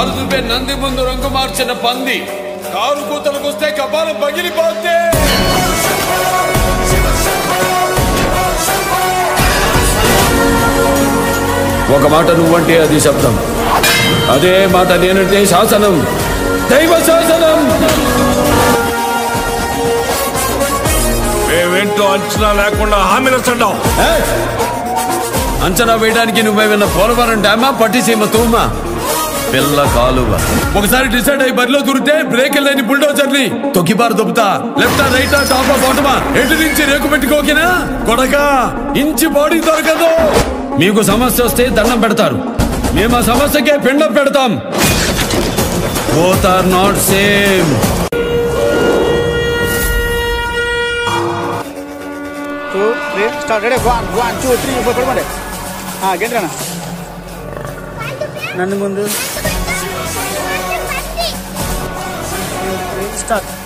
Car చూపే నంది ముందు రంగు మార్చిన పంది కారు కూతలకు వస్తే కపాలం పగిలిపోతే ఒక మాట నువ్వంటే అది శబ్దం అదే మాట నేనంటే శాసనం దైవ శాసనం మేమేంటో అంచనా లేకుండా హామీలు చడ్డాం ఏయ్! అంచనా వేయడానికి నువ్వేమన్నా పోలవరం డ్యామా పట్టిసీమ తూమా పిల్ల కాలువ ఒకసారి డిసైడ్ అయ్యి బరిలో దూరితే బ్రేక్ లేని బుల్డోజర్ని తొక్కిబారు దొబ్బుతా లెఫ్టా రైటా టాపా బాటమా ఎటు నుంచి రేకు పెట్టుకోకినా కొడక ఇంచి బాడీ దొరకదు మీకు సమస్య వస్తే దండం పెడతారు మేము ఆ సమస్యకే పిండం పెడతాం both are not same two three start ready one one two three four పడుకోండి గంటనా నన్ను ముందు స్టార్ట్